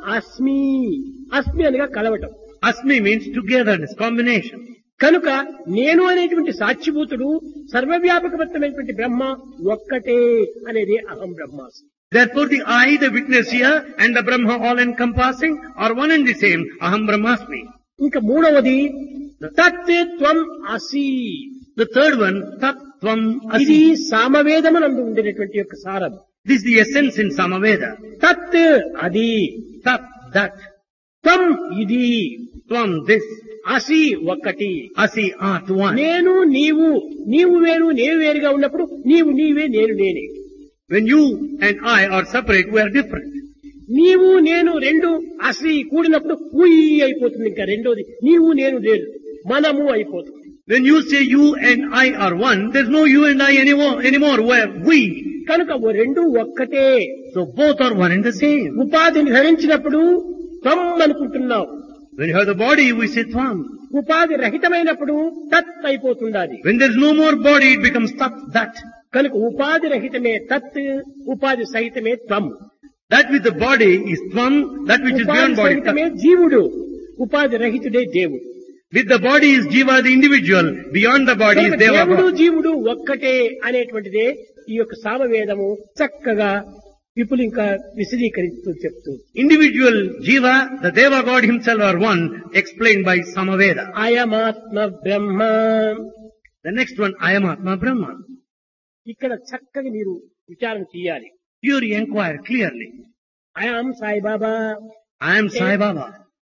అస్మి అస్మి అనగా కలవటం Asmi means togetherness, combination. కనుక నేను అనేటువంటి సాక్షిభూతుడు సర్వవ్యాపకమైనటువంటి బ్రహ్మ ఒక్కటే అనేది అహం బ్రహ్మాస్మి Therefore the I, the witness here, and the Brahma all encompassing are one and the same. Aham Brahmasmi. ఇంకా మూడవది తత్ త్వం అసి The third one, Tat Tvam ఇది Asi. సామవేదమునందు ఉండేటటువంటి యొక్క సారం This is the essence in Samaveda. తత్ అది Tat, that. త్వం ఇది Tvam, this. అసి ఒక్కటి Asi, art, one. నేను నీవు నీవు వేరు నేను వేరుగా ఉన్నప్పుడు నీవు నీవే నేను నేనే When you and I are separate, we are different. నీవు నేను రెండు అసి కూడినప్పుడు ఉయి అయిపోతుంది ఇంకా రెండోది నీవు నేను లేదు మనము అయిపోతుంది When you say you and I are one, there's no you and I anymore, anymore. We're we. కనుక ఓ రెండు ఒక్కటే So both are one and the same. ఉపాధిని ధరించినప్పుడు త్వం అనుకుంటున్నావు When you have the body, we say Tvam. ఉపాధి రహితమైనప్పుడు తత్ అయిపోతుంది అది When there's no more body, it becomes Tat, that. కనుక ఉపాధి రహితమే తత్ ఉపాధి సహితమే త్వం That with the body is Tvam, that which is ఉపాధి beyond body. సహితమే జీవుడు ఉపాధి రహితుడే దేవుడు With the body is Jiva, the individual. Beyond the body is కనుక Deva. దేవుడు God. జీవుడు ఒక్కటే అనేటువంటిదే ఈ యొక్క సామవేదము చక్కగా విపులింకా విశదీకరిస్తూ చెప్తూ Individual Jiva, the Deva God himself are one, explained by Samaveda. అయమాత్మ Brahma The next one, I am Atma Brahma. ఇక్కడ చక్కగా మీరు విచారణ చేయాలి Here you inquire clearly. I am Saibaba I am Sai Baba.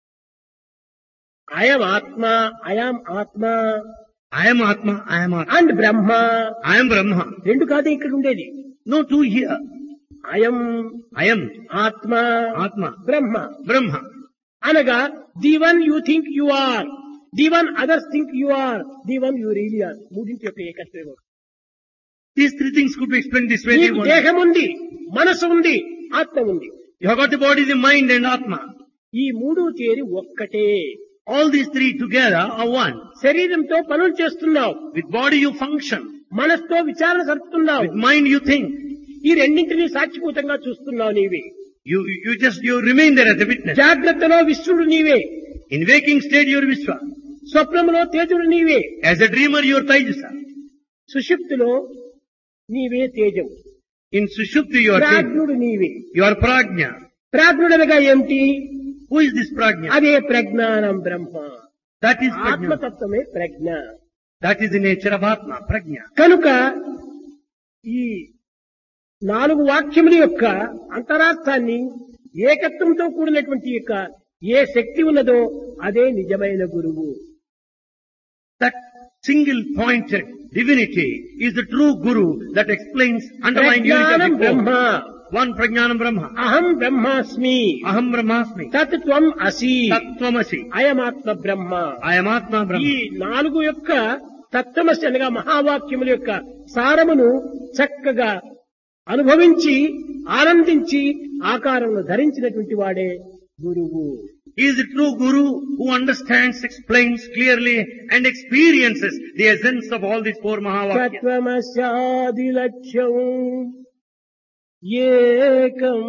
అయం ఆత్మ అయాం ఆత్మ I am Atma, I am Atma. And Brahma I am Brahma. రెండు కాదే ఇక్కడ ఉండేది No two here. అయం I am Atma Atma, Brahma Brahma. అనగా the one you think you are the one others think you are the one you really are మూడింటి యొక్క ఏకత్వం These three things could be explained this way. నీకు They want- దేహం ఉంది మనసు ఉంది ఆత్మ ఉంది You have got the body, the mind and Atma. ఈ మూడు చేరి ఒక్కటే All these three together are one. శరీరంతో పనులు చేస్తున్నావు With body you function. మనసుతో విచారణ జరుపుతున్నావు With mind you think. ఈ రెండింటినీ సాక్షిభూతంగా చూస్తున్నావు నీవే You, you just, you remain there as a witness. జాగ్రత్తలో విశ్వడు నీవే In waking state you are Vishwa. స్వప్నములో తేజుడు నీవే As a dreamer you are Taijasa. సుషుప్తిలో నీవే తేజం In Sushupti you are Tejas. ప్రాజ్ఞుడు నీవే You are Prajna. ప్రాజ్ఞుడనగా ఏమిటి Who is this Prajna? అదే ప్రజ్ఞానం బ్రహ్మ That is Prajna. ఆత్మతత్వమే Pragna That is the nature of Atma, Prajna. కనుక ఈ నాలుగు వాక్యముల యొక్క అంతరార్థాన్ని ఏకత్వంతో కూడినటువంటి యొక్క ఏ శక్తి ఉన్నదో అదే నిజమైన గురువు That single pointed divinity is the true Guru that explains underlying unity ప్రజ్ఞానం of the Brahma core. One Prajnanam Brahma. అహం బ్రహ్మాస్మి Aham Brahmasmi. తత్ త్వం అసి Tattvamasi. అయమాత్మ Brahma I am Atma ఈ Brahma. నాలుగు యొక్క తత్వమసి అనగా మహావాక్యముల యొక్క సారమును చక్కగా అనుభవించి ఆనందించి ఆకారమును ధరించినటువంటి వాడే గురువు He is the true Guru who understands, explains clearly and experiences the essence of all these four Mahavakyas. తత్వమస్యాది లక్ష్యం ఏకం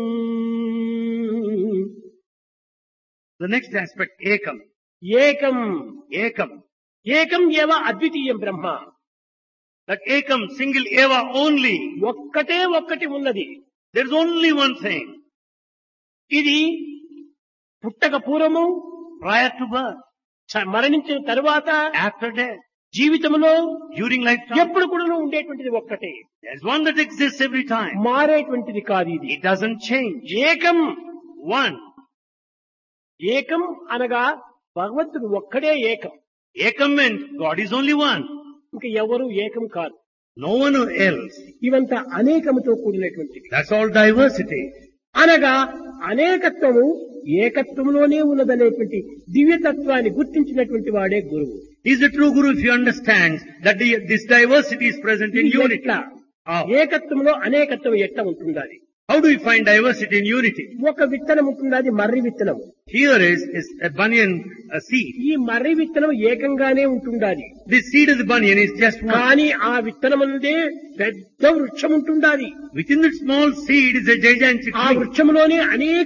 The next aspect, Ekam. ఏకం Ekam. ఏకం ఏవ అద్వితీయం బ్రహ్మ That Ekam, single Eva only. ఒక్కటే ఒక్కటి ఉన్నది There is only one thing. ఇది పుట్టక పూర్వము Prior to birth, చ- మరణించిన తరువాత after death, జీవితంలో during lifetime. ఎప్పుడు కూడా ఉండేటువంటిది ఒక్కటే There is one that exists every time. మారేటువంటిది కాదు ఇది It doesn't change. ఏకం One. ఏకం అనగా భగవంతుడు ఒక్కడే ఏకం Ekam meant God is only one. ఇంకా ఎవరు ఏకం కాదు No one else. ఇవంతా అనేకముతో కూడినటువంటిది That's all diversity. అనగా అనేకత్వము ఏకత్వంలోనే ఉన్నదనేటువంటి దివ్యతత్వాన్ని గుర్తించినటువంటి వాడే గురువు He's the true Guru if he understands that the, this diversity is present in ఇది unity. ఎట్లా? How? ఏకత్వంలో అనేకత్వం ఎట్లా ఉంటుండాలి How do we find diversity in unity? ఒక విత్తనం ఉంటుంది అది మర్రి విత్తనం Here is, is a banyan a seed. ఈ మర్రి విత్తనం ఏకంగానే ఉంటుండాలి This seed of the banyan is just one. కానీ ఆ విత్తనం అనేది పెద్ద వృక్షం ఉంటుండాలి Within that small seed is a gigantic ఆ tree. వృక్షంలోనే అనేక